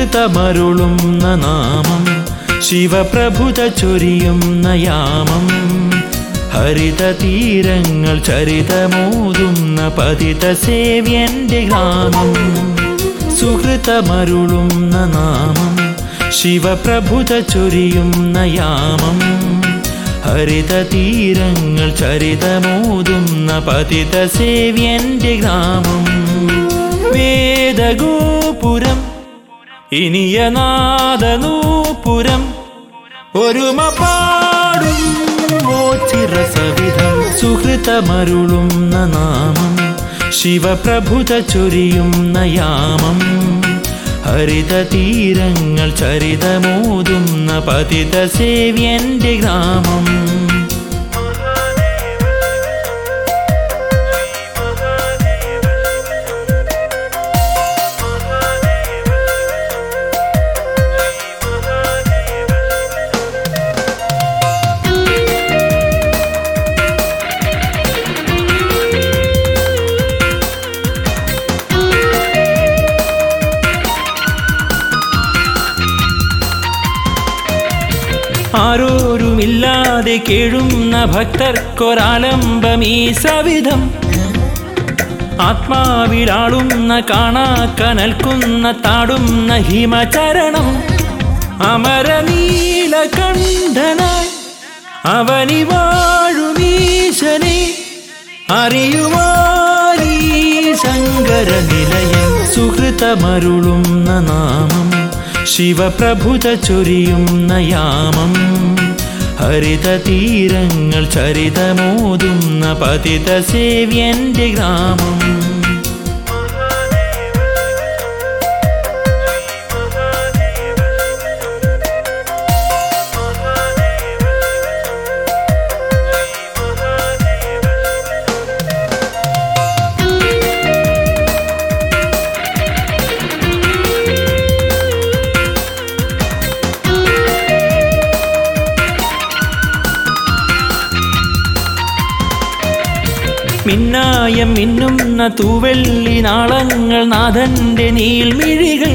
സുഹൃതമരുളുന്ന നാമം ശിവപ്രഭുത ചൊരിയുന്ന യാമം ഹരിത തീരങ്ങൾ ചരിതമോതുന്ന പതിത സേവ്യന്റെ ഗ്രാമം സുഹൃതമരുളുന്ന നാമം ശിവപ്രഭുത ചൊരിയുന്ന യാമം ഹരിത തീരങ്ങൾ ചരിതമോതുന്ന പതിത സേവ്യന്റെ ഗ്രാമം വേദഗോപുരം ഇനിയനാദനൂപുരം ഒരുമ പാടും മോച്ചിറസവിധം സുഹൃതമരുളുന്ന നാമം ശിവപ്രഭുത ചൊരിയുന്ന യാമം ഹരിത തീരങ്ങൾ ചരിതമോതുന്ന പതിത സേവ്യന്റെ ഗ്രാമം ആരോരുമില്ലാതെ കേഴുന്ന ഭക്തർക്കൊരാലംബം ഈ സവിധം ആത്മാവിലാളുന്ന കാണാക്കനൽക്കുന്ന താടുന്ന ഹിമചരണം അമരനീലകണ്ഠനായി അവനി വാഴുമീശനെ അറിയുവാനീ ശങ്കര നിലയം സുഹൃതമരുളുന്ന നാമം ശിവപ്രഭുത ചൊരിയുന്ന യാമം ഹരിത തീരങ്ങൾ ചരിതമോതുന്ന പതിത സേവ്യന്റെ ഗ്രാമം മിന്നായം മിന്നുന്ന തൂവെള്ളി നാളങ്ങൾ നാഥന്റെ നീൾമിഴികൾ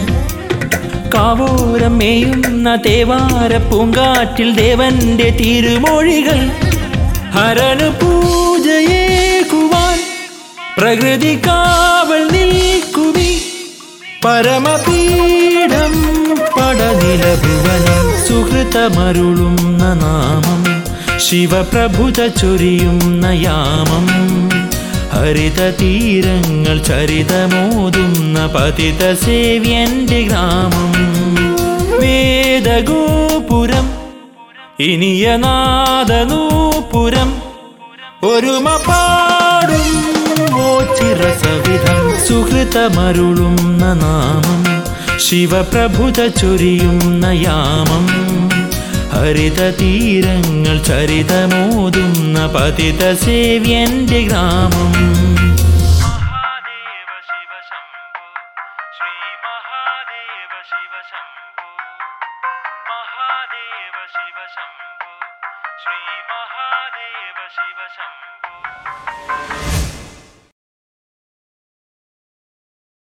കാവൂരം മേയുന്ന തേവാര പൂങ്കാറ്റിൽ ദേവന്റെ തിരുമൊഴികൾ ഹരന് പൂജയേകുവാൻ പ്രകൃതി കാവൽ നിൽക്കുമി പരമപീഠം പടനിലഭുവനം സുഹൃതമരുളുന്ന നാമം ശിവപ്രഭുത ചൊരിയുന്ന യാമം ഹരിത തീരങ്ങൾ ചരിതമോതുന്ന പതിത സേവ്യന്റെ ഗ്രാമം വേദഗോപുരം ഇനിയനാദനൂപുരം ഒരുമ പാടും മോച്ചിറസവിധം സുഹൃതമരുളുന്ന നാമം ശിവപ്രഭുത ചൊരിയുന്ന യാമം ഹരിത തീരങ്ങൾ ചരിതമോതുന്ന പതിത സേവ്യന്റെ ഗ്രാമം